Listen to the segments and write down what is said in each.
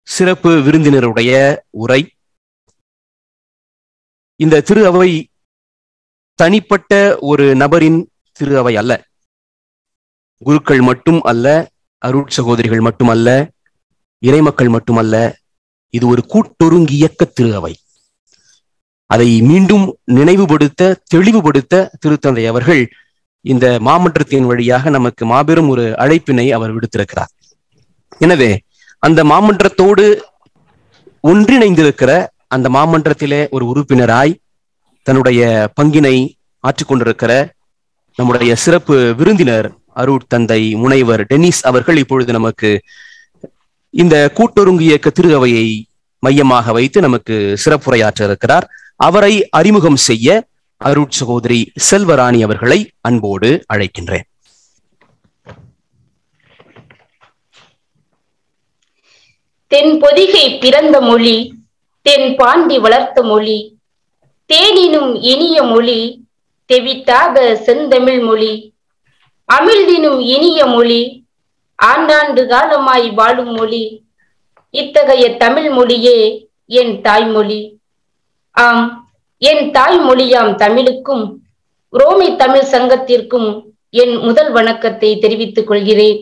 சிறப்பு விருந்தினருடைய உரை இந்த திரு அவை தனிப்பட்ட ஒரு நபரின் திரு அவை அல்ல குருக்கள் மட்டும் அல்ல அருட் சகோதரிகள் மட்டுமல்ல இறைமக்கள் மட்டுமல்ல இது ஒரு கூட்டொருங்கி இயக்க திரு அவை அதை மீண்டும் நினைவுபடுத்த தெளிவுபடுத்த திருத்தந்தை அவர்கள் இந்த மாமன்றத்தின் வழியாக நமக்கு மாபெரும் ஒரு அழைப்பினை அவர் விடுத்திருக்கிறார் எனவே அந்த மாமன்றத்தோடு ஒன்றிணைந்திருக்கிற அந்த மாமன்றத்திலே ஒரு உறுப்பினராய் தன்னுடைய பங்கினை ஆற்றிக்கொண்டிருக்கிற நம்முடைய சிறப்பு விருந்தினர் அருட் தந்தை முனைவர் டென்னிஸ் அவர்கள் இப்பொழுது நமக்கு இந்த கூட்டொருங்கு இயக்க திரு அவையை மையமாக வைத்து நமக்கு சிறப்புரையாற்ற இருக்கிறார் அவரை அறிமுகம் செய்ய அருட் சகோதரி செல்வராணி அவர்களை அன்போடு அழைக்கின்றேன் தென் பொதிகை பிறந்த மொழி தென் பாண்டி வளர்த்த மொழி தேனினும் இனிய மொழி தெவிட்டாத செந்தமிழ் மொழி அமிழ்தினும் இனிய மொழி ஆண்டாண்டு காலமாய் வாழும் மொழி இத்தகைய தமிழ் மொழியே என் தாய்மொழி ஆம் என் தாய்மொழியாம் தமிழுக்கும் ரோமை தமிழ் சங்கத்திற்கும் என் முதல் வணக்கத்தை தெரிவித்துக் கொள்கிறேன்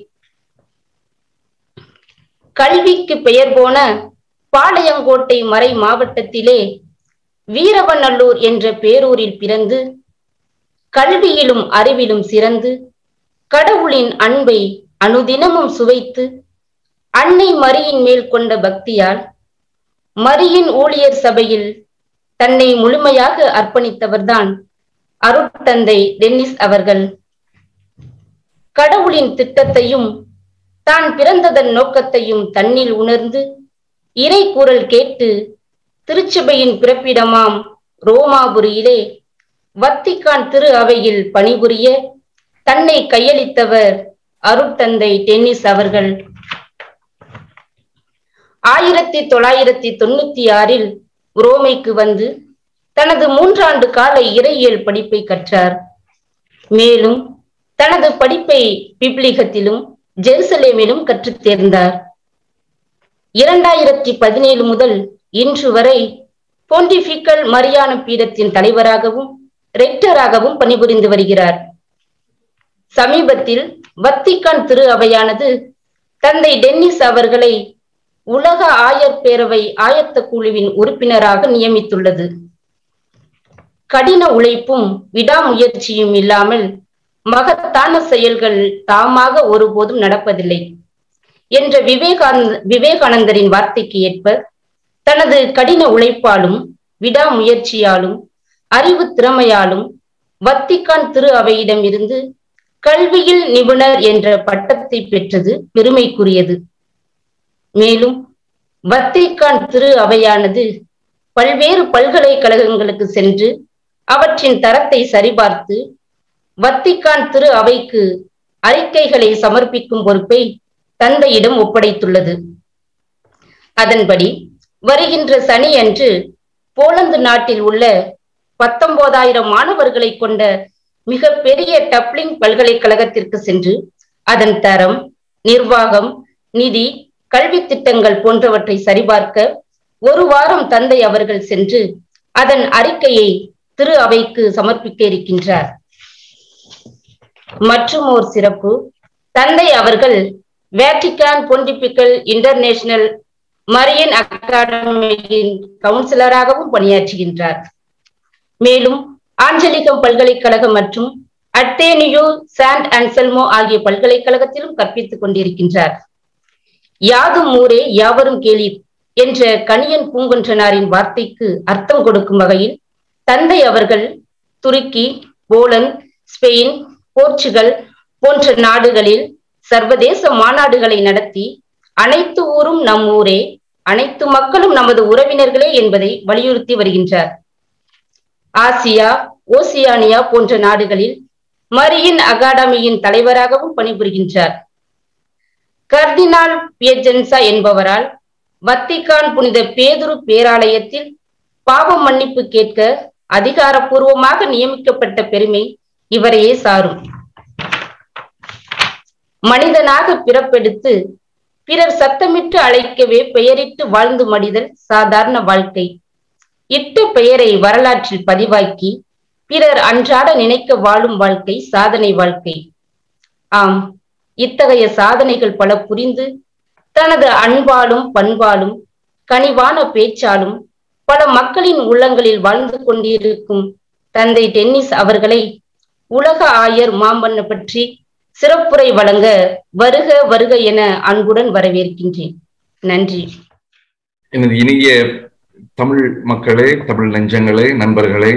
கல்விக்கு பெயர் போன பாளையங்கோட்டை மறை மாவட்டத்திலே வீரவநல்லூர் என்ற பேரூரில் பிறந்து கல்வியிலும் அறிவிலும் சிறந்து கடவுளின் அன்பை அனுதினமும் சுவைத்து அன்னை மரியின் மேல் கொண்ட பக்தியால் மரியின் ஊழியர் சபையில் தன்னை முழுமையாக அர்ப்பணித்தவர்தான் அருட்தந்தை டென்னிஸ் அவர்கள் கடவுளின் திட்டத்தையும் தான் பிறந்ததன் நோக்கத்தையும் தன்னில் உணர்ந்து இறை கூறல் கேட்டு திருச்சபையின் பிறப்பிடமாம் ரோமாபுரியிலே வத்திக்கான் திரு அவையில் பணிபுரிய தன்னை கையளித்தவர் அருட்தந்தை டென்னிஸ் அவர்கள் ஆயிரத்தி தொள்ளாயிரத்தி தொண்ணூத்தி ஆறில் ரோமைக்கு வந்து தனது மூன்றாண்டு கால இறையியல் படிப்பை கற்றார் மேலும் தனது படிப்பை பிப்ளிகத்திலும் ஜெருசலேமிலும் கற்றுத் தேர்ந்தார் இரண்டாயிரத்தி பதினேழு முதல் இன்று வரை பொண்டிபிக்கல் மரியான பீடத்தின் தலைவராகவும் ரெக்டராகவும் பணிபுரிந்து வருகிறார் சமீபத்தில் வத்திக்கான் திரு அவையானது தந்தை டென்னிஸ் அவர்களை உலக ஆயர் பேரவை ஆயத்த குழுவின் உறுப்பினராக நியமித்துள்ளது கடின உழைப்பும் விடாமுயற்சியும் இல்லாமல் மகத்தான செயல்கள் தாமாக ஒருபோதும் நடப்பதில்லை என்ற விவேகானந்த விவேகானந்தரின் வார்த்தைக்கு ஏற்ப தனது கடின உழைப்பாலும் விடாமுயற்சியாலும் அறிவு திறமையாலும் வத்திக்கான் திரு அவையிடம் இருந்து கல்வியில் நிபுணர் என்ற பட்டத்தை பெற்றது பெருமைக்குரியது மேலும் வத்திக்கான் திரு அவையானது பல்வேறு பல்கலைக்கழகங்களுக்கு சென்று அவற்றின் தரத்தை சரிபார்த்து வத்திக்கான் திரு அவைக்கு அறிக்கைகளை சமர்ப்பிக்கும் பொறுப்பை தந்தையிடம் ஒப்படைத்துள்ளது அதன்படி வருகின்ற சனி அன்று போலந்து நாட்டில் உள்ள பத்தொன்பதாயிரம் மாணவர்களை கொண்ட மிக பெரிய டப்ளிங் பல்கலைக்கழகத்திற்கு சென்று அதன் தரம் நிர்வாகம் நிதி கல்வி திட்டங்கள் போன்றவற்றை சரிபார்க்க ஒரு வாரம் தந்தை அவர்கள் சென்று அதன் அறிக்கையை திரு அவைக்கு சமர்ப்பிக்க இருக்கின்றார் மற்றும் ஓர் சிறப்பு தந்தை அவர்கள் வேட்டிகான் பொண்டிபிக்கல் இன்டர்நேஷனல் மரியன் அகாடமியின் கவுன்சிலராகவும் பணியாற்றுகின்றார் மேலும் ஆஞ்சலிகம் பல்கலைக்கழகம் மற்றும் அட்டேனியோ சாண்ட் அன்செல்மோ ஆகிய பல்கலைக்கழகத்திலும் கற்பித்துக் கொண்டிருக்கின்றார் யாதும் ஊரே யாவரும் கேளீர் என்ற கணியன் பூங்கொன்றனாரின் வார்த்தைக்கு அர்த்தம் கொடுக்கும் வகையில் தந்தை அவர்கள் துருக்கி போலந்து ஸ்பெயின் போர்ச்சுகல் போன்ற நாடுகளில் சர்வதேச மாநாடுகளை நடத்தி அனைத்து ஊரும் நம் ஊரே அனைத்து மக்களும் நமது உறவினர்களே என்பதை வலியுறுத்தி வருகின்றார் ஆசியா ஓசியானியா போன்ற நாடுகளில் மரியின் அகாடமியின் தலைவராகவும் பணிபுரிகின்றார் கர்தினால் பியஜென்சா என்பவரால் வத்திக்கான் புனித பேதுரு பேராலயத்தில் பாவ மன்னிப்பு கேட்க அதிகாரப்பூர்வமாக நியமிக்கப்பட்ட பெருமை இவரையே சாரும் மனிதனாக பிறப்பெடுத்து பிறர் சத்தமிட்டு அழைக்கவே பெயரிட்டு வாழ்ந்து மடிதல் சாதாரண வாழ்க்கை இட்ட பெயரை வரலாற்றில் பதிவாக்கி பிறர் அன்றாட நினைக்க வாழும் வாழ்க்கை சாதனை வாழ்க்கை ஆம் இத்தகைய சாதனைகள் பல புரிந்து தனது அன்பாலும் பண்பாலும் கனிவான பேச்சாலும் பல மக்களின் உள்ளங்களில் வாழ்ந்து கொண்டிருக்கும் தந்தை டென்னிஸ் அவர்களை உலக ஆயர் மாமன்ன பற்றி சிறப்புரை வழங்க வருக வருக என அன்புடன் வரவேற்கின்றேன் நன்றி எனது இனிய தமிழ் மக்களே தமிழ் நெஞ்சங்களே நண்பர்களே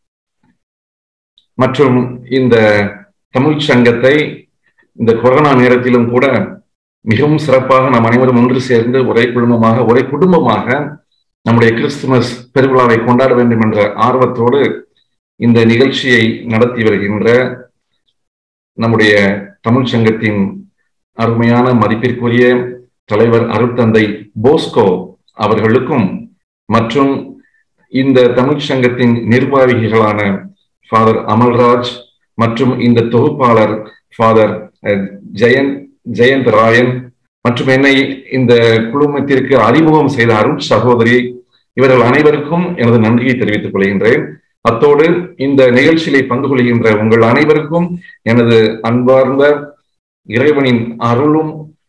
மற்றும் இந்த தமிழ் சங்கத்தை இந்த கொரோனா நேரத்திலும் கூட மிகவும் சிறப்பாக நாம் அனைவரும் ஒன்று சேர்ந்து ஒரே குடும்பமாக ஒரே குடும்பமாக நம்முடைய கிறிஸ்துமஸ் பெருவிழாவை கொண்டாட வேண்டும் என்ற ஆர்வத்தோடு இந்த நிகழ்ச்சியை நடத்தி வருகின்ற நம்முடைய தமிழ் சங்கத்தின் அருமையான மதிப்பிற்குரிய தலைவர் அருட்தந்தை போஸ்கோ அவர்களுக்கும் மற்றும் இந்த தமிழ் சங்கத்தின் நிர்வாகிகளான ஃபாதர் அமல்ராஜ் மற்றும் இந்த தொகுப்பாளர் ஃபாதர் ஜெயந்த் ஜெயந்த் ராயன் மற்றும் என்னை இந்த குழுமத்திற்கு அறிமுகம் செய்த அருண் சகோதரி இவர்கள் அனைவருக்கும் எனது நன்றியை தெரிவித்துக் கொள்கின்றேன் அத்தோடு இந்த நிகழ்ச்சியிலே பங்கு கொள்கின்ற உங்கள் அனைவருக்கும் எனது அன்பார்ந்த இறைவனின் அருளும்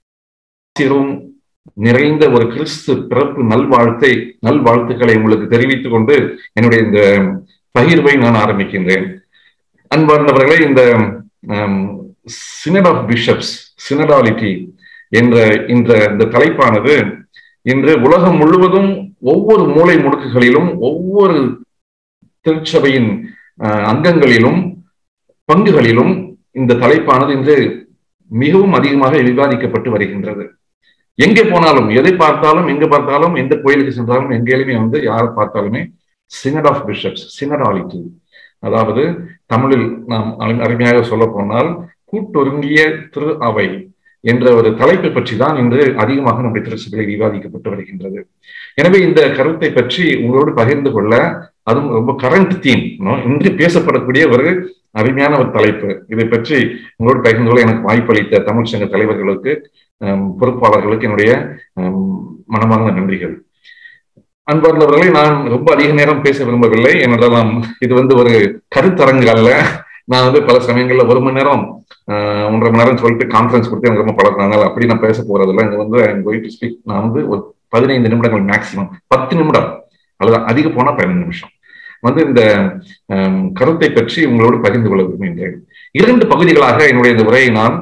நிறைந்த ஒரு கிறிஸ்து பிறப்பு நல்வாழ்த்தை நல்வாழ்த்துக்களை உங்களுக்கு தெரிவித்துக் கொண்டு என்னுடைய இந்த பகிர்வை நான் ஆரம்பிக்கின்றேன் அன்பார்ந்தவர்களே இந்த சினட் ஆஃப் பிஷப்ஸ் சினடாலிட்டி என்ற இந்த இந்த தலைப்பானது இன்று உலகம் முழுவதும் ஒவ்வொரு மூளை முடுக்குகளிலும் ஒவ்வொரு திருச்சபையின் அங்கங்களிலும் பங்குகளிலும் இந்த தலைப்பானது இன்று மிகவும் அதிகமாக விவாதிக்கப்பட்டு வருகின்றது எங்கே போனாலும் எதை பார்த்தாலும் எங்க பார்த்தாலும் எந்த கோயிலுக்கு சென்றாலும் எங்கேயுமே வந்து யாரை பார்த்தாலுமே சினட் ஆஃப் பிஷப்ஸ் சினடாலிட்டி அதாவது தமிழில் நாம் அருமையாக சொல்ல போனால் கூட்டொருங்கிய திரு அவை என்ற ஒரு தலைப்பை பற்றி தான் இன்று அதிகமாக நம்முடைய திருச்சபையில் விவாதிக்கப்பட்டு வருகின்றது எனவே இந்த கருத்தை பற்றி உங்களோடு பகிர்ந்து கொள்ள அதுவும் ரொம்ப கரண்ட் தீம் இன்று பேசப்படக்கூடிய ஒரு அருமையான ஒரு தலைப்பு இதை பற்றி உங்களோடு பகிர்ந்து கொள்ள எனக்கு வாய்ப்பளித்த தமிழ் சங்க தலைவர்களுக்கு பொறுப்பாளர்களுக்கு என்னுடைய மனமார்ந்த நன்றிகள் அன்பார்ந்தவர்களை நான் ரொம்ப அதிக நேரம் பேச விரும்பவில்லை ஏனென்றால் இது வந்து ஒரு கருத்தரங்கு அல்ல நான் வந்து பல சமயங்கள்ல ஒரு மணி நேரம் ஒன்றரை மணி நேரம் சொல்லிட்டு கான்ஃபரன்ஸ் கொடுத்து எனக்கு ரொம்ப பழக்கினாங்க அப்படி நான் பேச போறதில்ல இங்க வந்து ஐம் கோயிங் டு ஸ்பீக் நான் வந்து ஒரு பதினைந்து நிமிடங்கள் மேக்சிமம் பத்து நிமிடம் அல்லது அதிக போனா பதினைந்து நிமிஷம் வந்து இந்த கருத்தை பற்றி உங்களோடு பகிர்ந்து கொள்ள விரும்புகின்றேன் இரண்டு பகுதிகளாக என்னுடைய இந்த உரையை நான்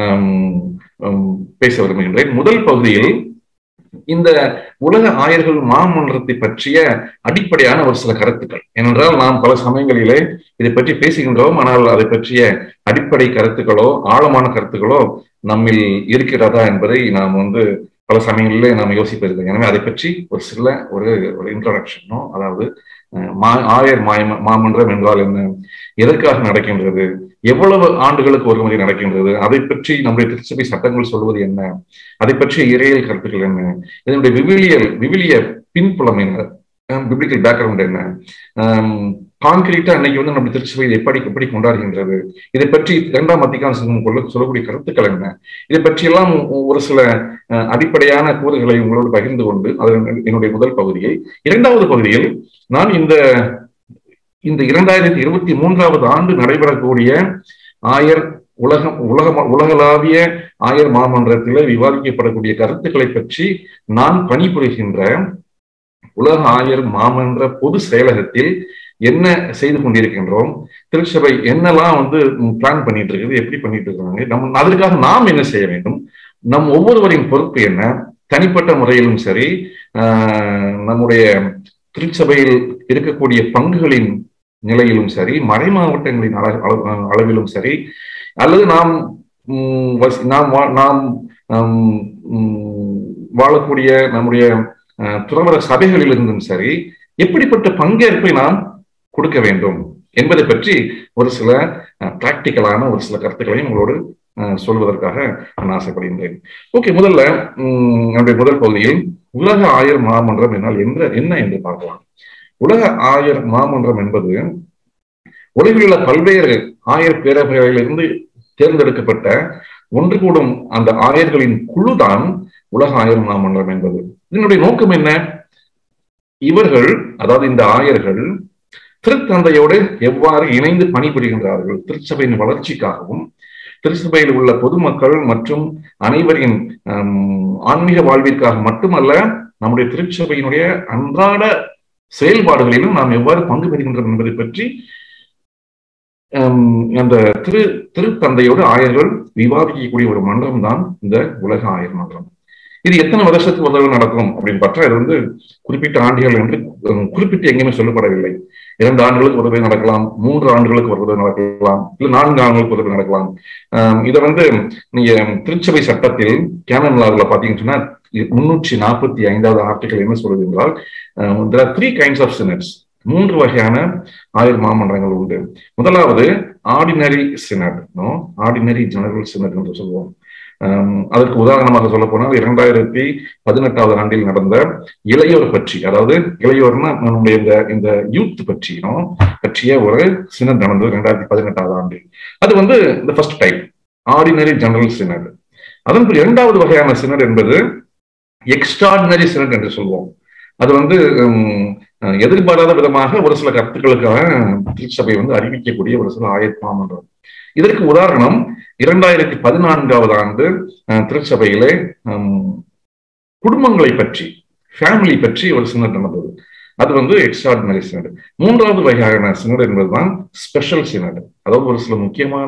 பேச விரும்புகின்றேன் முதல் பகுதியில் இந்த உலக ஆயர்கள் மாமன்றத்தை பற்றிய அடிப்படையான ஒரு சில கருத்துக்கள் ஏனென்றால் நாம் பல சமயங்களிலே இதை பற்றி பேசுகின்றோம் ஆனால் அதை பற்றிய அடிப்படை கருத்துக்களோ ஆழமான கருத்துக்களோ நம்மில் இருக்கிறதா என்பதை நாம் வந்து பல சமயங்களிலே நாம் யோசிப்பதில்லை எனவே அதை பற்றி ஒரு சில ஒரு ஒரு இன்ட்ரடக்ஷனோ அதாவது மா ஆயர் மாய மாமன்றம் என்றால் என்ன எதற்காக நடக்கின்றது எவ்வளவு ஆண்டுகளுக்கு ஒரு முறை நடக்கின்றது அதை பற்றி நம்முடைய திருச்சபை சட்டங்கள் சொல்வது என்ன அதை பற்றிய இறையல் கருத்துக்கள் என்ன இதனுடைய விவிலியல் விவிலிய பின்புலம் என்ன பிப்ளிக்கல் பேக்ரவுண்ட் என்ன கான்கிரீட்டா இன்னைக்கு வந்து நம்ம திருச்சபையில் எப்படி எப்படி கொண்டாடுகின்றது இதை பற்றி இரண்டாம் மத்திக்கான சங்கம் சொல்லக்கூடிய கருத்துக்கள் என்ன இதை பற்றியெல்லாம் ஒரு சில அடிப்படையான கூறுகளை உங்களோடு பகிர்ந்து கொண்டு அது என்னுடைய முதல் பகுதியை இரண்டாவது பகுதியில் நான் இந்த இந்த இரண்டாயிரத்தி இருபத்தி மூன்றாவது ஆண்டு நடைபெறக்கூடிய ஆயர் உலகம் உலக உலகளாவிய ஆயர் மாமன்றத்தில் விவாதிக்கப்படக்கூடிய கருத்துக்களை பற்றி நான் பணிபுரிகின்ற உலக ஆயர் மாமன்ற பொது செயலகத்தில் என்ன செய்து கொண்டிருக்கின்றோம் திருச்சபை என்னெல்லாம் வந்து பிளான் பண்ணிட்டு இருக்குது எப்படி பண்ணிட்டு இருக்காங்க நம்ம அதற்காக நாம் என்ன செய்ய வேண்டும் நம் ஒவ்வொருவரின் பொறுப்பு என்ன தனிப்பட்ட முறையிலும் சரி நம்முடைய திருச்சபையில் இருக்கக்கூடிய பங்குகளின் நிலையிலும் சரி மறை மாவட்டங்களின் அளவிலும் சரி அல்லது நாம் நாம் நாம் வாழக்கூடிய நம்முடைய துறவர சபைகளில் இருந்தும் சரி எப்படிப்பட்ட பங்கேற்பை நாம் கொடுக்க வேண்டும் என்பதை பற்றி ஒரு சில பிராக்டிக்கலான ஒரு சில கருத்துக்களையும் உங்களோடு சொல்வதற்காக நான் ஆசைப்படுகின்றேன் ஓகே முதல்ல நம்முடைய முதல் பகுதியில் உலக ஆயர் மாமன்றம் என்னால் என்ன என்ன என்று பார்க்கலாம் உலக ஆயர் மாமன்றம் என்பது உலகில் உள்ள பல்வேறு ஆயர் பேரவைகளிலிருந்து தேர்ந்தெடுக்கப்பட்ட ஒன்று கூடும் அந்த ஆயர்களின் குழுதான் உலக ஆயர் மாமன்றம் என்பது இதனுடைய நோக்கம் என்ன இவர்கள் அதாவது இந்த ஆயர்கள் திருத்தந்தையோடு எவ்வாறு இணைந்து பணிபுரிகின்றார்கள் திருச்சபையின் வளர்ச்சிக்காகவும் திருச்சபையில் உள்ள பொதுமக்கள் மற்றும் அனைவரின் ஆன்மீக வாழ்விற்காக மட்டுமல்ல நம்முடைய திருச்சபையினுடைய அன்றாட செயல்பாடுகளிலும் நாம் எவ்வாறு பங்கு பெறுகின்றோம் என்பதை பற்றி அந்த திரு திருத்தந்தையோடு ஆயர்கள் விவாதிக்கக்கூடிய ஒரு மன்றம் தான் இந்த உலக ஆயர் மன்றம் இது எத்தனை வருஷத்துக்கு ஒரு நடக்கும் அப்படின்னு பார்த்தா இது வந்து குறிப்பிட்ட ஆண்டுகள் என்று குறிப்பிட்டு எங்கேயுமே சொல்லப்படவில்லை இரண்டு ஆண்டுகளுக்கு ஒரு தடவை நடக்கலாம் மூன்று ஆண்டுகளுக்கு ஒரு தடவை நடக்கலாம் இல்ல நான்கு ஆண்டுகளுக்கு ஒரு தடவை நடக்கலாம் இதை வந்து நீங்க திருச்சபை சட்டத்தில் கேனன் லாவில் பாத்தீங்கன்னு சொன்னா முன்னூற்றி நாற்பத்தி ஐந்தாவது ஆர்டிகல் என்ன சொல்றது என்றால் த்ரீ கைண்ட்ஸ் ஆஃப் சினட்ஸ் மூன்று வகையான ஆயுள் மாமன்றங்கள் உண்டு முதலாவது ordinary synod ordinary general synod என்று சொல்லுவோம் அதற்கு உதாரணமாக சொல்ல போனால் இரண்டாயிரத்தி பதினெட்டாவது ஆண்டில் நடந்த இளையோர் பற்றி அதாவது இளையோர்னா நம்முடைய இந்த இந்த யூத் பற்றியும் பற்றிய ஒரு சினட் நடந்தது இரண்டாயிரத்தி பதினெட்டாவது ஆண்டில் அது வந்து இந்த first type ordinary general synod அதன் இரண்டாவது வகையான சினட் என்பது எக்ஸ்ட்ராடினரி சினட் என்று சொல்வோம் அது வந்து எதிர்பாராத விதமாக ஒரு சில கருத்துக்களுக்காக திருச்சபை வந்து அறிவிக்கக்கூடிய ஒரு சில ஆயத்மாமன்றம் இதற்கு உதாரணம் இரண்டாயிரத்தி பதினான்காவது ஆண்டு திருச்சபையிலே குடும்பங்களை பற்றி ஃபேமிலி பற்றி ஒரு சினட் நடந்தது அது வந்து எக்ஸ்ட்ராடினரி சினட் மூன்றாவது வகையான சினட் என்பதுதான் ஸ்பெஷல் சினட் அதாவது ஒரு சில முக்கியமான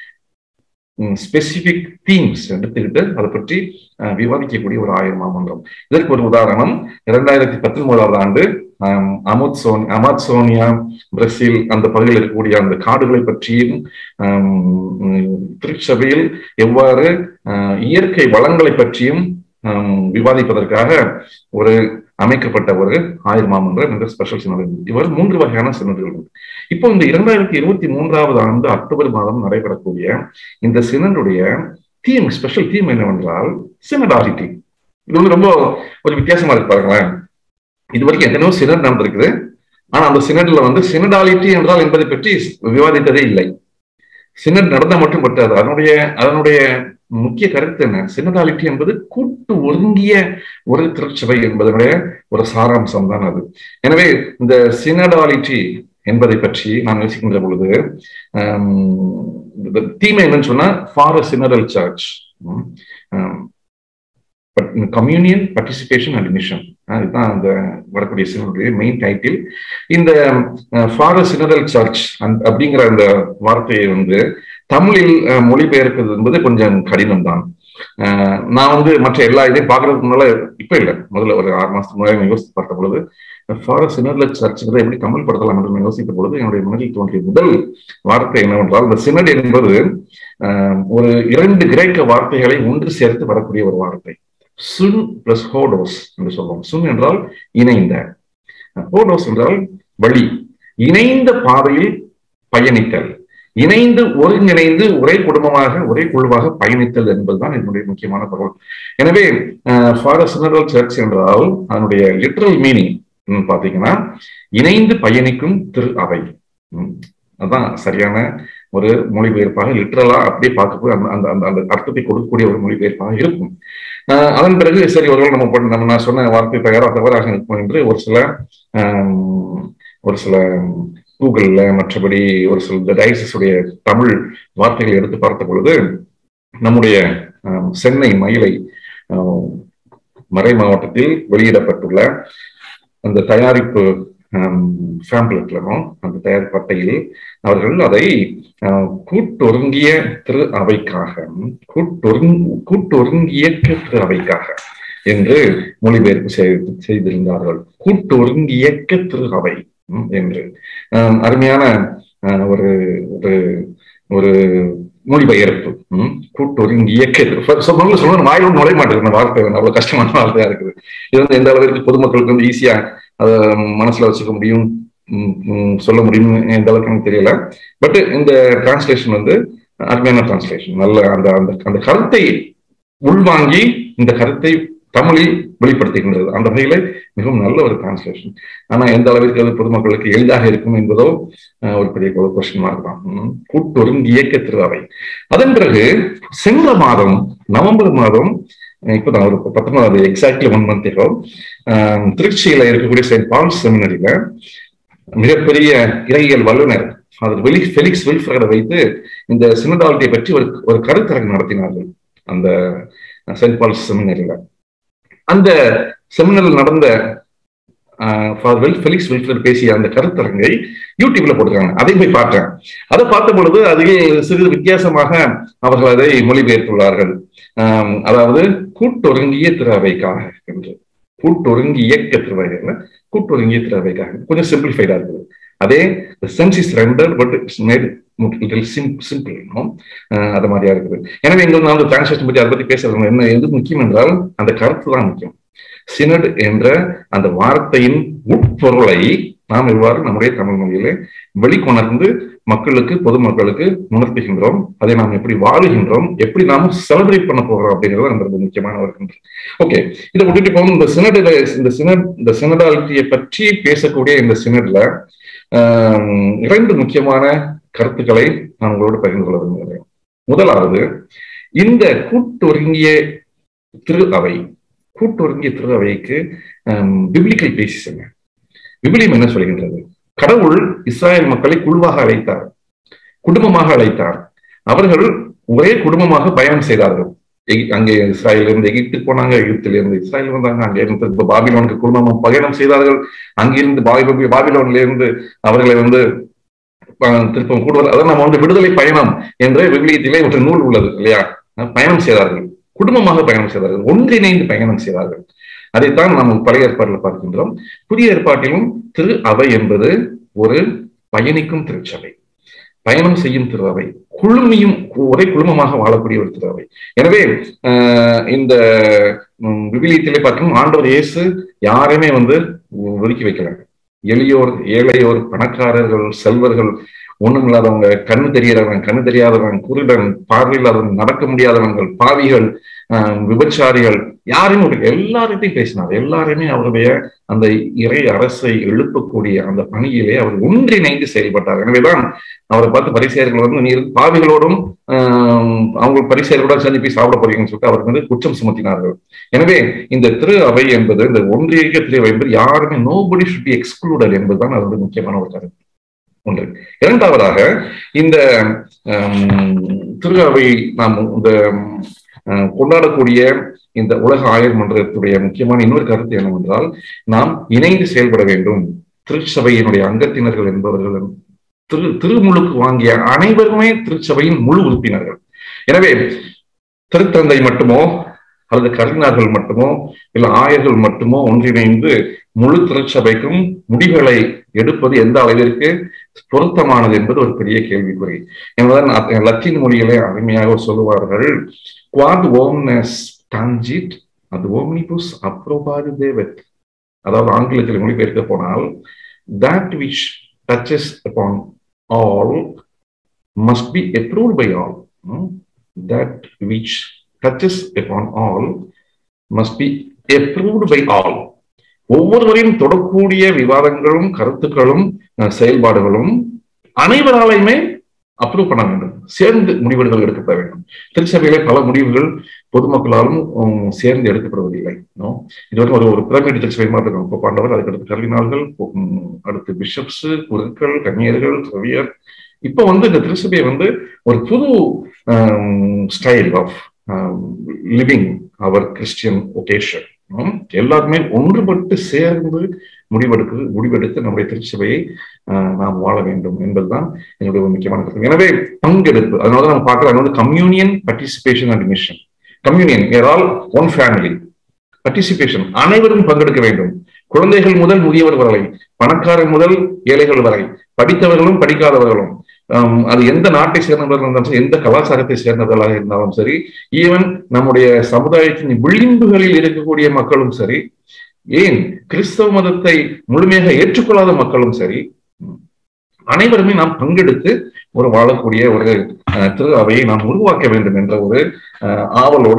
ஸ்பெசிபிக் தீம்ஸ் எடுத்துக்கிட்டு அதை பற்றி விவாதிக்கக்கூடிய ஒரு ஆயிரம் மாமன்றம் இதற்கு ஒரு உதாரணம் இரண்டாயிரத்தி பத்தொன்பதாவது ஆண்டு Amazon Amazonia Brazil அந்த பகுதியில் இருக்கக்கூடிய அந்த காடுகளை பற்றியும் திருச்சபையில் எவ்வாறு இயற்கை வளங்களை பற்றியும் விவாதிப்பதற்காக ஒரு அமைக்கப்பட்ட ஒரு ஆயுர் மாமன்றம் என்ற ஸ்பெஷல் சினது இவர் மூன்று வகையான சினதுகள் உண்டு இப்போ இந்த இரண்டாயிரத்தி இருபத்தி மூன்றாவது ஆண்டு அக்டோபர் மாதம் நடைபெறக்கூடிய இந்த சினனுடைய தீம் ஸ்பெஷல் தீம் என்னவென்றால் சினடாலிட்டி இது வந்து ரொம்ப ஒரு வித்தியாசமா இருக்கு பாருங்களேன் இது வரைக்கும் எத்தனையோ சினட் நடந்திருக்குது ஆனா அந்த சினட்ல வந்து சினடாலிட்டி என்றால் என்பதை பற்றி விவாதித்ததே இல்லை சினட் நடந்த மட்டும் பட்டாது அதனுடைய அதனுடைய முக்கிய கருத்து என்ன சினடாலிட்டி என்பது கூட்டு ஒருங்கிய ஒரு திருச்சபை என்பதனுடைய ஒரு சாராம்சம் தான் அது எனவே இந்த சினடாலிட்டி என்பதை பற்றி நாம் யோசிக்கின்ற பொழுது தீமை என்னன்னு சொன்னா for synodal church communion participation and mission இதுதான் அந்த வரக்கூடிய சினருடைய மெயின் டைட்டில் இந்த ஃபார் சினரல் சர்ச் அப்படிங்கிற அந்த வார்த்தையை வந்து தமிழில் மொழிபெயர்ப்பது என்பது கொஞ்சம் கடினம் தான் நான் வந்து மற்ற எல்லா இதையும் பார்க்கறதுக்கு முன்னால இப்ப இல்லை முதல்ல ஒரு ஆறு மாசத்துக்கு முன்னாடி யோசித்து பார்த்த பொழுது ஃபாரஸ்ட் சினர்ல சர்ச்சுகளை எப்படி தமிழ் படுத்தலாம் என்று யோசித்த பொழுது என்னுடைய மனதில் தோன்றிய முதல் வார்த்தை என்னவென்றால் இந்த சினட் என்பது ஒரு இரண்டு கிரேக்க வார்த்தைகளை ஒன்று சேர்த்து வரக்கூடிய ஒரு வார்த்தை சுன் பிளஸ் ஹோடோஸ் என்று சொல்லுவோம் சுன் என்றால் இணைந்த ஹோடோஸ் என்றால் வழி இணைந்த பாதையில் பயணித்தல் இணைந்து ஒருங்கிணைந்து ஒரே குடும்பமாக ஒரே குழுவாக பயணித்தல் என்பதுதான் இதனுடைய முக்கியமான பொருள் எனவே ஃபாரஸ்ட் சர்ச் என்றால் அதனுடைய லிட்டரல் மீனிங் பாத்தீங்கன்னா இணைந்து பயணிக்கும் திரு அவை அதுதான் சரியான ஒரு மொழிபெயர்ப்பாக லிட்டரலா அப்படியே பார்க்க அந்த அந்த அந்த அர்த்தத்தை கொடுக்கக்கூடிய ஒரு மொழிபெயர்ப்பாக இருக்கும் அதன் பிறகு சரி ஒருவேளை நம்ம நம்ம நான் சொன்ன வார்த்தை தயாரா தவறாக இருக்கும் என்று ஒரு சில ஒரு சில கூகுள்ல மற்றபடி ஒரு சில டைசஸுடைய தமிழ் வார்த்தைகளை எடுத்து பார்த்த பொழுது நம்முடைய சென்னை மயிலை மறை மாவட்டத்தில் வெளியிடப்பட்டுள்ள அந்த தயாரிப்பு ஃபேம்ப்ளெட்லனும் அந்த தயாரிப்பு அட்டையில் அவர்கள் அதை கூட்டொருங்கிய திரு அவைக்காக கூட்டொருங் கூட்டொருங்கிய திரு அவைக்காக என்று மொழிபெயர்ப்பு செய்திருந்தார்கள் கூட்டொருங்கியக்க திரு அவை என்று அருமையான ஒரு ஒரு ஒரு மொழிபெயர்ப்பு கூட்டொருங்கியக்க சொல்லணும் வாயிலும் நுழைய மாட்டேங்குது வார்த்தை அவ்வளவு கஷ்டமான வார்த்தையா இருக்குது இது வந்து எந்த அளவிற்கு பொதுமக்களுக்கு வந்து ஈஸியா அதை மனசுல வச்சுக்க முடியும் சொல்ல முடியும் எந்த அளவுக்கு எனக்கு தெரியல பட் இந்த டிரான்ஸ்லேஷன் வந்து அருமையான டிரான்ஸ்லேஷன் நல்ல அந்த அந்த அந்த கருத்தை உள்வாங்கி இந்த கருத்தை தமிழில் வெளிப்படுத்துகின்றது அந்த வகையில மிகவும் நல்ல ஒரு டிரான்ஸ்லேஷன் ஆனா எந்த அளவிற்கு அது பொதுமக்களுக்கு எளிதாக இருக்கும் என்பதோ அஹ், ஒரு பெரிய கொஸ்டின் மார்க் தான் ம். கூட்டொருங்கி இயக்க திருவாவை அதன் பிறகு சென்ற மாதம் நவம்பர் மாதம் அஹ், இப்பதான் ஒரு பத்தொன்பதாவது எக்ஸாக்ட்லி ஒன் மந்த் திருச்சியில இருக்கக்கூடிய செயின்ட் பால் செமினரியில மிகப்பெரிய இறையியல் வல்லுனர் ஃபாதர் வெளி ஃபெலிக்ஸ் வில்ஃபரடை வைத்து இந்த சினடாலிட்டியை பற்றி ஒரு ஒரு கருத்தரங்கு நடத்தினார்கள் அந்த செயின்ட் பால் செமினரியில அந்த செமினரில் நடந்த ஃபாதர் வெல் ஃபெலிக்ஸ் வில்ஃபர் பேசிய அந்த கருத்தரங்கை யூடியூப்ல போட்டிருக்காங்க அதை போய் பார்த்தேன் அதை பார்த்த பொழுது அதிலே சிறிது வித்தியாசமாக அவர்கள் அதை மொழிபெயர்த்துள்ளார்கள் ஆம், அதாவது கூட்டொருங்கிய திறவைக்காக என்று கூட்டொருங்கி இயக்க திறவைகள்ல கூட்டொருங்கிய திறவைக்காக கொஞ்சம் சிம்பிளிஃபைடா இருக்குது அதே sense is render but it's made simple அது மாதிரியா இருக்குது எனவே இங்க வந்து அந்த டிரான்ஸ்லேஷன் பத்தி அதை பத்தி பேசுறது என்ன எது முக்கியம் என்றால் அந்த கருத்து தான் முக்கியம் சினட் என்ற அந்த வார்த்தையின் உட்பொருளை நாம் இவ்வாறு நம்முடைய தமிழ் மொழியிலே வெளிக்கொணர்ந்து மக்களுக்கு பொதுமக்களுக்கு உணர்த்துகின்றோம் அதை நாம் எப்படி வாழுகின்றோம் எப்படி நாம் செலிப்ரேட் பண்ண போகிறோம் அப்படிங்கிறது அந்த ரொம்ப முக்கியமான ஒரு கன்று ஓகே இதை விட்டுட்டு போகும் இந்த சினடில் இந்த சினட் இந்த சினடாலிட்டியை பற்றி பேசக்கூடிய இந்த சினட்ல ஆஹ், இரண்டு முக்கியமான கருத்துக்களை நான் உங்களோடு பகிர்ந்து கொள்ள விரும்புகிறேன் முதலாவது இந்த கூட்டொருங்கிய திரு அவை கூட்டொருங்கிய திரு அவைக்கு பிப்ளிக்கல் பேசிஸ் என்ன விபிலியம் என்ன சொல்கின்றது கடவுள் இஸ்ராயல் மக்களை குழுவாக அழைத்தார் குடும்பமாக அழைத்தார் அவர்கள் ஒரே குடும்பமாக பயணம் செய்தார்கள் எகி- அங்கே இஸ்ராயல் இருந்து எகிப்துக்கு போனாங்க எகிப்தில இருந்து இஸ்ராயல் வந்தாங்க அங்கே இருந்து இப்ப பாபிலோனுக்கு குடும்பமாக பயணம் செய்தார்கள் அங்கிருந்து பாபி பாபிலோன்ல இருந்து அவர்களை வந்து அஹ், திருப்பம் கூடுதல் அதான் நம்ம வந்து விடுதலை பயணம் என்ற விவிலியத்திலே ஒரு நூல் உள்ளது இல்லையா அஹ், பயணம் செய்தார்கள் குடும்பமாக பயணம் செய்தார்கள் ஒன்றிணைந்து பயணம் செய்தார்கள் அதைத்தான் நாம் பழைய ஏற்பாட்டில் பார்க்கின்றோம் புதிய ஏற்பாட்டிலும் திரு அவை என்பது ஒரு பயணிக்கும் திருச்சபை பயணம் செய்யும் திரு அவை குழுமியும் ஒரே குழுமமாக வாழக்கூடிய ஒரு திரு அவை எனவே ஆஹ், இந்த ம், விவிலியத்திலே பார்க்கணும் ஆண்டவர் இயேசு யாரையுமே வந்து ஒதுக்கி வைக்கல எளியோர் ஏழையோர் பணக்காரர்கள் செல்வர்கள் ஒண்ணும் இல்லாதவங்க கண்ணு தெரியறவன் கண்ணு தெரியாதவன் குருடன் பார்வையில்லாதவன் நடக்க முடியாதவங்கள் பாவிகள் ஆஹ், விபச்சாரிகள் யாரையும் விட்டு எல்லார்கிட்டையும் பேசினார் எல்லாருமே அவருடைய அந்த இறை அரசை எழுப்பக்கூடிய அந்த பணியிலே அவர் ஒன்றிணைந்து செயல்பட்டார் எனவேதான் அவரை பார்த்து பரிசெயர்கள் வந்து நீர் பாவிகளோடும் ஆஹ், அவங்க பரிசெயர்களோட சேர்ந்து போய் சாப்பிட போறீங்கன்னு சொல்லிட்டு அவருக்கு வந்து குற்றம் சுமத்தினார்கள் எனவே இந்த திரு அவை என்பது இந்த ஒன்றிய திரு அவை என்பது யாருமே நோபடி ஷுட் பி எக்ஸ்க்ளூடட் என்பதுதான் அது வந்து முக்கியமான ஒரு கருத்து ஒன்று இரண்டாவதாக இந்த ஆம், திரு அவை நாம் இந்த ஆஹ், கொண்டாடக்கூடிய இந்த உலக ஆயர் மன்றத்துடைய முக்கியமான இன்னொரு கருத்து என்னவென்றால் நாம் இணைந்து செயல்பட வேண்டும் திருச்சபையினுடைய அங்கத்தினர்கள் என்பவர்கள் திரு திருமுழுக்கு வாங்கிய அனைவருமே திருச்சபையின் முழு உறுப்பினர்கள் எனவே திருத்தந்தை மட்டுமோ அல்லது கருணார்கள் மட்டுமோ இல்ல ஆயர்கள் மட்டுமோ ஒன்றிணைந்து முழு திருச்சபைக்கும் முடிவுகளை எடுப்பது எந்த அளவிற்கு பொருத்தமானது என்பது ஒரு பெரிய கேள்விக்குறி என்பதுதான் அ- லத்தீன் மொழியிலே அருமையாக சொல்லுவார்கள் குவாட் ஓம்னஸ் டான்ஜிட் அது ஓம்னிபுஸ் அப்ரோபாது தேவத் அதாவது ஆங்கிலத்தில் மொழிபெயர்க்க போனால் that which touches upon all must be approved by all. Hmm? That which touches upon all must be approved by all. ஒவ்வொருவரையும் தொடக்கூடிய விவாதங்களும் கருத்துக்களும் அஹ், செயல்பாடுகளும் அனைவராலையுமே அப்ரூவ் பண்ண வேண்டும் சேர்ந்து முடிவுகள் எடுக்கப்பட வேண்டும் திருச்சபையிலே பல முடிவுகள் பொதுமக்களாலும் உம், சேர்ந்து எடுக்கப்படுவதில்லை no? இதுவரை ஒரு ஒரு பிரமிட் திருச்சபை மாதிரி இருக்கும் இப்போ பாண்டவர் அதுக்கடுத்து கர்தினால்கள் உம், அடுத்து பிஷப்ஸ் குருக்கள் கன்னியர்கள் துறவியர் இப்போ வந்து இந்த திருச்சபையை வந்து ஒரு புது ஸ்டைல் ஆஃப் லிவிங் அவர் கிறிஸ்டியன் ஒகேஷன் எல்லாருமே ஒன்றுபட்டு சேர்ந்து முடிவெடுக்கு முடிவெடுத்து நம்முடைய திருச்சபையை ஆஹ், நாம் வாழ வேண்டும் என்பதுதான் என்னுடைய ஒரு முக்கியமான கருத்து எனவே பங்கெடுப்பு அதனால நம்ம பார்க்கலாம் வந்து communion participation and mission communion ஏதால் ஒன் ஃபேமிலி பார்ட்டிசிபேஷன் அனைவரும் பங்கெடுக்க வேண்டும் குழந்தைகள் முதல் முதியவர் வரை பணக்காரர் முதல் ஏழைகள் வரை படித்தவர்களும் படிக்காதவர்களும் ஆம், அது எந்த நாட்டை சேர்ந்தவர்கள் இருந்தாலும் சரி எந்த கலாச்சாரத்தை சேர்ந்தவர்களாக இருந்தாலும் சரி ஈவன் நம்முடைய சமுதாயத்தின் விளிம்புகளில் இருக்கக்கூடிய மக்களும் சரி ஏன் கிறிஸ்தவ மதத்தை முழுமையாக ஏற்றுக்கொள்ளாத மக்களும் சரி ம், அனைவருமே நாம் பங்கெடுத்து ஒரு வாழக்கூடிய ஒரு அஹ், திரு அவையை நாம் உருவாக்க வேண்டும் என்ற ஒரு அஹ், ஆவலோடு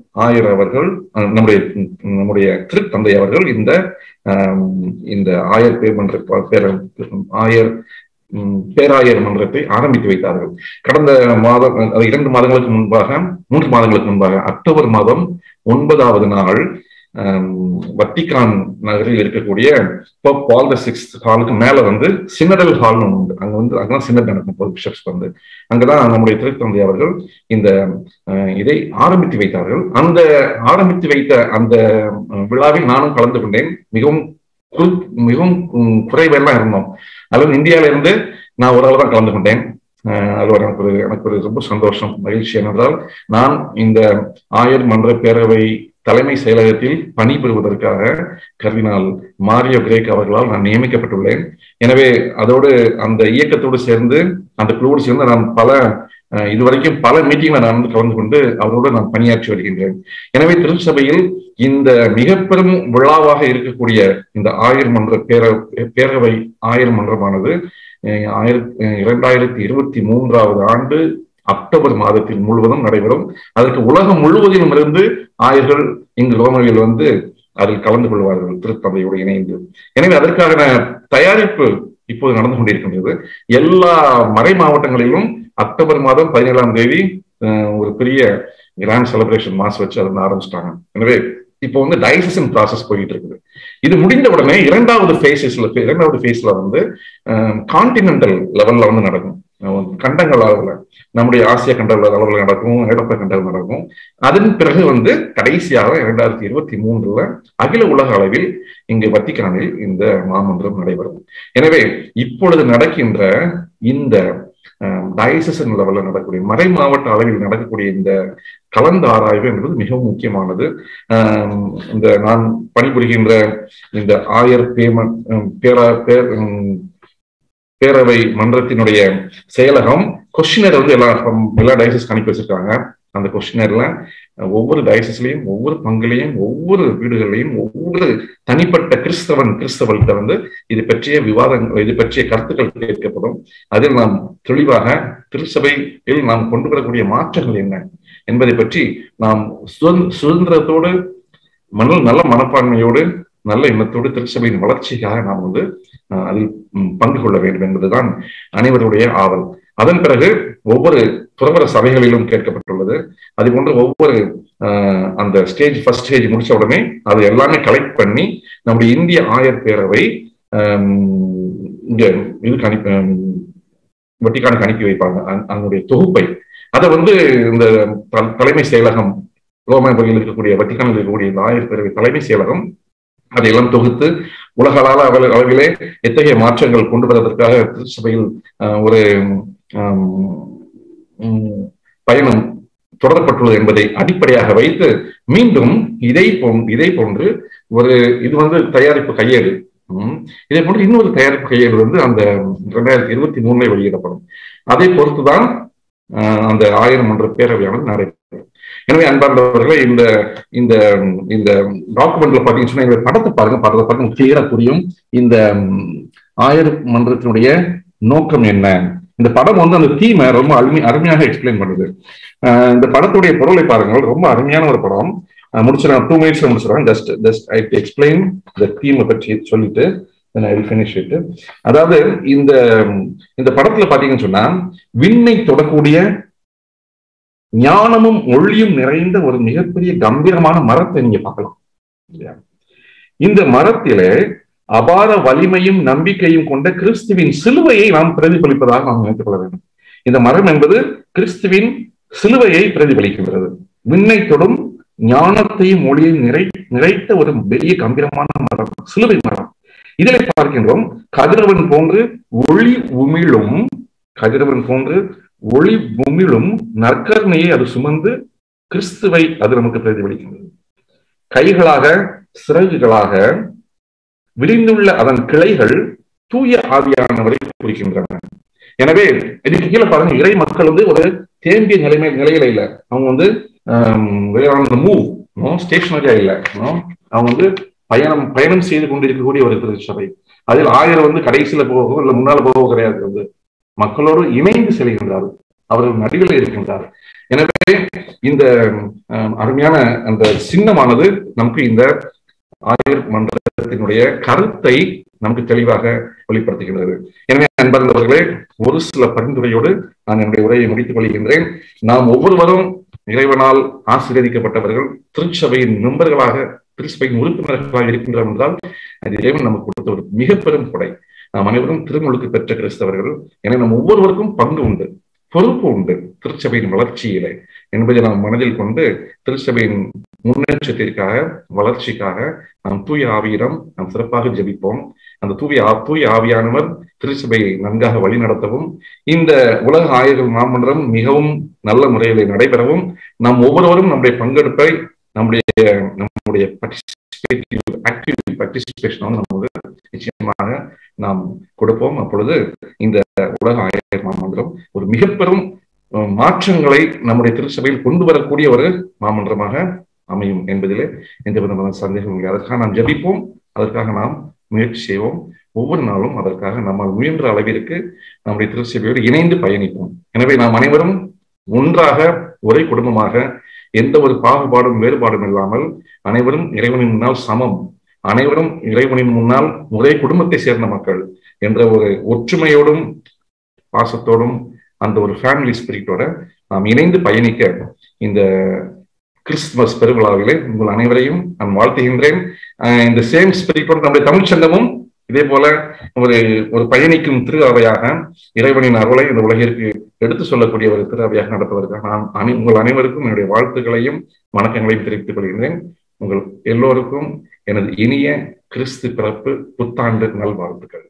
ஆயர் அவர்கள் அஹ், நம்முடைய நம்முடைய திருத்தந்தை அவர்கள் இந்த ஆம், இந்த ஆயர் பேர்மன்ற ப- பேர ஆயர் ம், பேராயர் மன்றத்தை ஆரம்பித்து வைத்தார்கள் கடந்த மாதம் அது இரண்டு மாதங்களுக்கு முன்பாக மூன்று மாதங்களுக்கு முன்பாக அக்டோபர் மாதம் ஒன்பதாவது நாள் ஆம், வத்திக்கான் நகரில் இருக்கக்கூடிய போப் பால் த சிக்ஸ் ஹாலுக்கு மேல வந்து சினடல் ஹால்னு ஒண்ணு உண்டு அங்க வந்து அங்கதான் சின்னட் நடக்கும் போது பிஷப்ஸ் வந்து அங்கதான் நம்முடைய திருத்தந்தை அவர்கள் இந்த அஹ், இதை ஆரம்பித்து வைத்தார்கள் அந்த ஆரம்பித்து வைத்த அந்த அஹ், விழாவில் நானும் கலந்து கொண்டேன் மிகவும் குறு- மிகவும் உம், குறைவெல்லாம் இருந்தோம் அதுவும் இந்தியாவில இருந்து நான் ஒரு ஆள் தான் கலந்து கொண்டேன் அஹ், அது ஒரு எனக்கு ஒரு எனக்கு ஒரு ரொம்ப சந்தோஷம் மகிழ்ச்சி என்னென்றால் நான் இந்த ஆயர் மன்ற பேரவை தலைமை செயலகத்தில் பணிபுரிவதற்காக கர்தினால் மாரியோ கிரேக் அவர்களால் நான் நியமிக்கப்பட்டுள்ளேன் எனவே அதோடு அந்த இயக்கத்தோடு சேர்ந்து அந்த குழுவோடு சேர்ந்து நான் பல அஹ், இதுவரைக்கும் பல மீட்டிங்ல நான் வந்து கலந்து கொண்டு அவரோடு நான் பணியாற்றி வருகின்றேன் எனவே திருச்சபையில் இந்த மிக பெரும் விழாவாக இருக்கக்கூடிய இந்த ஆயர் மன்ற பேர பேரவை ஆயர் மன்றமானது அஹ், ஆயிரத்தி அஹ், இரண்டாயிரத்தி இருபத்தி மூன்றாவது ஆண்டு அக்டோபர் மாதத்தில் முழுவதும் நடைபெறும் அதற்கு உலகம் முழுவதிலும் இருந்து ஆயர்கள் இங்கு ரோமவில் வந்து அதில் கலந்து கொள்வார்கள் திருத்தந்தையோடு இணைந்து எனவே அதற்கான தயாரிப்பு இப்போது நடந்து கொண்டிருக்கின்றது எல்லா மறை மாவட்டங்களிலும் அக்டோபர் மாதம் பதினேழாம் தேதி அஹ், ஒரு பெரிய கிராண்ட் செலிப்ரேஷன் மாஸ் வச்சு அதை வந்து ஆரம்பிச்சிட்டாங்க எனவே இப்போ வந்து டைசன் ப்ராசஸ் போயிட்டு இருக்குது இது முடிந்த உடனே இரண்டாவது ஃபேஸஸ்ல இரண்டாவது ஃபேஸ்ல வந்து கான்டினென்டல் லெவல்ல வந்து நடக்கும் அஹ் கண்டங்கள் அளவுல நம்முடைய ஆசிய கண்ட அளவில் நடக்கும் ஐரோப்பா கண்டல் நடக்கும் அதன் பிறகு வந்து கடைசியாக இரண்டாயிரத்தி இருபத்தி மூன்றுல அகில உலக அளவில் இங்கு வத்திக்கானில் இந்த மாமன்றம் நடைபெறும் எனவே இப்பொழுது நடக்கின்ற இந்த டயசன் லெவலில் நடக்கக்கூடிய மறை மாவட்ட அளவில் நடக்கக்கூடிய இந்த கலந்து ஆராய்வு என்பது மிகவும் முக்கியமானது ஆஹ் இந்த நான் பணிபுரிகின்ற இந்த ஆயர் பேமன் பேரா பேர் உம், பேரவை மன்றத்தினுடைய செயலகம் கொஸ்டினர் வந்து எல்லா எல்லா டயசஸ் அனுப்பி வச்சிருக்காங்க அந்த கொஸ்டினர்ல ஒவ்வொரு டயசஸ்லயும் ஒவ்வொரு பங்குலையும் ஒவ்வொரு வீடுகள்லையும் ஒவ்வொரு தனிப்பட்ட கிறிஸ்தவன் கிறிஸ்தவர்கிட்ட வந்து இது பற்றிய விவாதங்கள் இது பற்றிய கருத்துக்கள் கேட்கப்படும் அதில் நாம் தெளிவாக திருச்சபையில் நாம் கொண்டு வரக்கூடிய மாற்றங்கள் என்ன என்பதை பற்றி நாம் சுதந்திர- சுதந்திரத்தோடு மன நல்ல மனப்பான்மையோடு நல்ல எண்ணத்தோடு திருச்சபையின் வளர்ச்சிக்காக நாம் வந்து அஹ், அதில் ம், பங்கு கொள்ள வேண்டும் என்பதுதான் அனைவருடைய ஆவல் அதன் பிறகு ஒவ்வொரு துறவர சபைகளிலும் கேட்கப்பட்டுள்ளது அது போன்று ஒவ்வொரு அஹ், அந்த ஸ்டேஜ் ஃபர்ஸ்ட் ஸ்டேஜ் முடிச்ச உடனே அது எல்லாமே கலெக்ட் பண்ணி நம்முடைய இந்திய ஆயர் பேரவை ஹம், இங்க இதுக்கு அனுப்பி ஹம், வட்டிக்கானுக்கு அனுப்பி வைப்பாங்க அந்த- அதனுடைய தொகுப்பை அதை வந்து இந்த த- தலைமை செயலகம் ரோமாபுரியில் இருக்கக்கூடிய வட்டிக்கானில் இருக்கக்கூடிய இந்த ஆயர் பேரவை தலைமை செயலகம் அதையெல்லாம் தொகுத்து உலக அள- அளவில் அளவிலே எத்தகைய மாற்றங்கள் கொண்டு வருவதற்காக திருச்சபையில் அஹ், ஒரு ஆம், உம், பயணம் தொடரப்பட்டுள்ளது என்பதை அடிப்படையாக வைத்து மீண்டும் இதை போன் இதை போன்று ஒரு இது வந்து தயாரிப்பு கையேடு உம், இதே போன்று இன்னொரு தயாரிப்பு கையேடு வந்து அந்த இரண்டாயிரத்தி இருபத்தி மூணுல வெளியிடப்படும் அதை பொறுத்துதான் அஹ், அந்த ஆயிரம் மன்ற பேரவையானது நடைபெறும் எனவே அன்பார்ந்தவர்களே இந்த இந்த இந்த டாக்குமெண்ட்ல பாத்தீங்கன்னு சொன்னா இந்த படத்தை பாருங்க படத்தை பாருங்க கிளியரா புரியும் இந்த ம், ஆயர் மன்றத்தினுடைய நோக்கம் என்ன இந்த படம் வந்து அந்த தீமை ரொம்ப அருமை அருமையாக எக்ஸ்பிளைன் பண்ணுது அஹ் இந்த படத்துடைய பொருளை பாருங்கள் ரொம்ப அருமையான ஒரு படம் அஹ் முடிச்சிடலாம் டூ மினிட்ஸ்ல முடிச்சிடலாம் just just I explain the தீமை பற்றி சொல்லிட்டு then I will finish it. அதாவது இந்த இந்த படத்துல பாத்தீங்கன்னு சொன்னா விண்ணை தொடக்கூடிய ஞானமும் ஒளியும் நிறைந்த ஒரு மிகப்பெரிய கம்பீரமான மரத்தை நீங்க பார்க்கலாம் இல்லையா? இந்த மரத்திலே அபார வலிமையும் நம்பிக்கையும் கொண்ட கிறிஸ்துவின் சிலுவையை நாம் பிரதிபலிப்பதாக நாம் நினைத்துக் கொள்ள வேண்டும் இந்த மரம் என்பது கிறிஸ்துவின் சிலுவையை பிரதிபலிக்கின்றது விண்ணை தொடும் ஞானத்தையும் ஒளியையும் நிறை நிறைத்த ஒரு பெரிய கம்பீரமான மரம் சிலுவை மரம் இதில் பார்க்கின்றோம் கதிரவன் போன்று ஒளி உமிழும் கதிரவன் போன்று ஒளி உமிழும் நற்கருணையை அது சுமந்து கிறிஸ்துவை அது நமக்கு பிரதிபலிக்கின்றது கைகளாக சிறகுகளாக விரிந்துள்ள அதன் கிளைகள் தூய ஆவியானவரை குறிக்கின்றன எனவே இதுக்கு கீழே பாருங்க இறை மக்கள் வந்து ஒரு தேம்பிய நிலைமை நிலையில இல்ல அவங்க வந்து மூவ் ஸ்டேஷனரியா இல்ல no? அவங்க வந்து பயணம் பயணம் செய்து கொண்டிருக்கக்கூடிய ஒரு திருச்சபை அதில் ஆயிரம் வந்து கடைசியில போகவோ இல்ல முன்னால போகவோ கிடையாது வந்து மக்களோடு இணைந்து செல்கின்றார் அவர்கள் நடுவில் இருக்கின்றார் எனவே இந்த அஹ், அருமையான அந்த சின்னமானது நமக்கு இந்த ஆயர் மன்றத்தினுடைய கருத்தை நமக்கு தெளிவாக வெளிப்படுத்துகின்றது எனவே அன்பர்களே ஒரு சில பரிந்துரையோடு நான் என்னுடைய உரையை முடித்துக் கொள்கின்றேன் நாம் ஒவ்வொருவரும் இறைவனால் ஆசீர்வதிக்கப்பட்டவர்கள் திருச்சபையின் மெம்பர்களாக திருச்சபையின் உறுப்பினர்களாக இருக்கின்றோம் என்றால் அது இறைவன் நமக்கு கொடுத்த ஒரு மிக பெரும் கொடை நாம் அனைவரும் திருமுழுக்கு பெற்ற கிறிஸ்தவர்கள் எனவே நம் ஒவ்வொருவருக்கும் பங்கு உண்டு பொறுப்பு உண்டு திருச்சபையின் வளர்ச்சியிலே என்பதை நாம் மனதில் கொண்டு திருச்சபையின் முன்னேற்றத்திற்காக வளர்ச்சிக்காக நாம் தூய ஆவியிடம் நாம் சிறப்பாக ஜெபிப்போம் அந்த தூய ஆ- தூய ஆவியானவர் திருச்சபையை நன்காக வழிநடத்தவும் இந்த உலக ஆயர்கள் மாமன்றம் மிகவும் நல்ல முறையில் நடைபெறவும் நாம் ஒவ்வொருவரும் நம்முடைய பங்கெடுப்பை நம்முடைய நம்முடைய ஆக்டிவ் பார்ட்டிசிபேஷன் வந்து நம்ம வந்து நிச்சயமாக நாம் கொடுப்போம் அப்பொழுது இந்த உலக ஆயர் மாமன்றம் ஒரு மிக பெரும் அஹ், மாற்றங்களை நம்முடைய திருச்சபையில் கொண்டு வரக்கூடிய ஒரு மாமன்றமாக அமையும் என்பதிலே எந்த விதமான சந்தேகம் இல்லை அதற்காக நாம் ஜெபிப்போம் அதற்காக நாம் முயற்சி செய்வோம் ஒவ்வொரு நாளும் அதற்காக நம்மால் முயன்ற அளவிற்கு நம்முடைய திருச்சபையோடு இணைந்து பயணிப்போம் எனவே நாம் அனைவரும் ஒன்றாக ஒரே குடும்பமாக எந்த ஒரு பாகுபாடும் வேறுபாடும் இல்லாமல் அனைவரும் இறைவனின் முன்னால் சமம் அனைவரும் இறைவனின் முன்னால் ஒரே குடும்பத்தை சேர்ந்த மக்கள் என்ற ஒரு ஒற்றுமையோடும் பாசத்தோடும் அந்த ஒரு ஃபேமிலி ஸ்பிரிட்டோட நாம் இணைந்து பயணிக்க இந்த கிறிஸ்துமஸ் பெருவிழாவிலே உங்கள் அனைவரையும் நான் வாழ்த்துகின்றேன் அஹ் இந்த சேம் ஸ்பிரிட்டோட நம்முடைய தமிழ்ச் சங்கமும் இதே போல ஒரு ஒரு பயணிக்கும் திரு அவையாக இறைவனின் அருளை இந்த உலகிற்கு எடுத்து சொல்லக்கூடிய ஒரு திரு அவையாக நடப்பதற்காக நான் அனை உங்கள் அனைவருக்கும் என்னுடைய வாழ்த்துக்களையும் வணக்கங்களையும் தெரிவித்துக் கொள்கிறேன் உங்கள் எல்லோருக்கும் எனது இனிய கிறிஸ்து பிறப்பு புத்தாண்டு நல்வாழ்த்துக்கள்